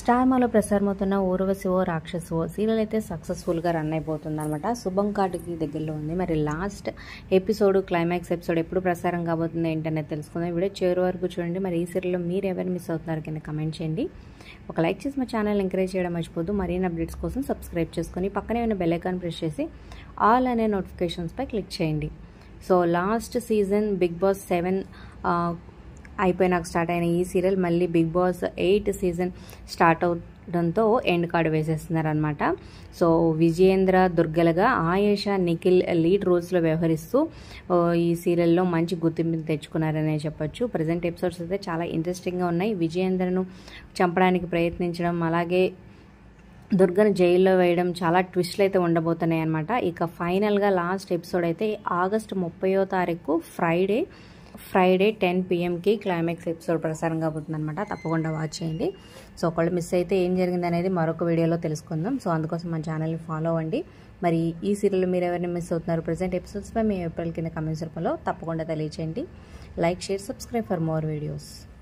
star మాలో ప్రసారమవుతున్న ఊర్వశివో రాక్షసో serial అయితే సక్సెస్ఫుల్గా రన్ అయిపోతుంది అనమాట శుభం కార్డుకి దగ్గరలో ఉంది మరి లాస్ట్ ఎపిసోడ్ క్లైమాక్స్ ఎపిసోడ్ ఎప్పుడు ప్రసారం కాబోతుంది ఏంటనేది తెలుసుకుందాం వీడియో చేరు వరకు చూడండి మరి ఈ సీరియల్లో మీరు ఎవరు మిస్ అవుతున్నారు కింద కమెంట్ చేయండి ఒక లైక్ చేసి మా ఛానల్ ఎంకరేజ్ చేయడం మర్చిపోద్దు మరిన్ని అప్డేట్స్ కోసం సబ్స్క్రైబ్ చేసుకొని పక్కనే ఉన్న బెల్ ఐకాన్ ప్రెస్ చేసి ఆల్ అనే నోటిఫికేషన్స్పై క్లిక్ చేయండి so last season Big Boss seven అయిపోయినాక స్టార్ట్ అయిన ఈ సీరియల్ మళ్ళీ Big Boss eight season start అవడంతో ఎండ్ కార్డు వేసేస్తున్నారనమాట సో విజయేంద్ర దుర్గలగా ఆయేష నిఖిల్ లీడ్ రోల్స్లో వ్యవహరిస్తూ ఆ, ఈ సీరియల్లో మంచి గుర్తింపుని తెచ్చుకున్నారనే చెప్పొచ్చు ప్రజెంట్ ఎపిసోడ్స్ అయితే చాలా ఇంట్రెస్టింగ్గా ఉన్నాయి విజయేంద్రను చంపడానికి ప్రయత్నించడం అలాగే దుర్గను జైల్లో వేయడం చాలా ట్విస్ట్లు అయితే ఉండబోతున్నాయి అనమాట ఇక ఫైనల్గా లాస్ట్ ఎపిసోడ్ అయితే ఆగస్టు ముప్పయో తారీఖు ఫ్రైడే ఫ్రైడే టెన్ పిఎంకి క్లైమాక్స్ ఎపిసోడ్ ప్రసారం కాబోతుంది అనమాట తప్పకుండా వాచ్ చేయండి సో ఒకళ్ళు మిస్ అయితే ఏం జరిగింది అనేది మరొక వీడియోలో తెలుసుకుందాం సో అందుకోసం మన ఛానల్ని ఫాలో అవ్వండి మరి ఈ సీరియల్ మీరు ఎవరిని మిస్ అవుతున్నారు ప్రజెంట్ ఎపిసోడ్స్పై మీ ఏప్రిల్ కింద కమెంట్స్ రూపంలో తప్పకుండా తెలియచేయండి like share subscribe for more videos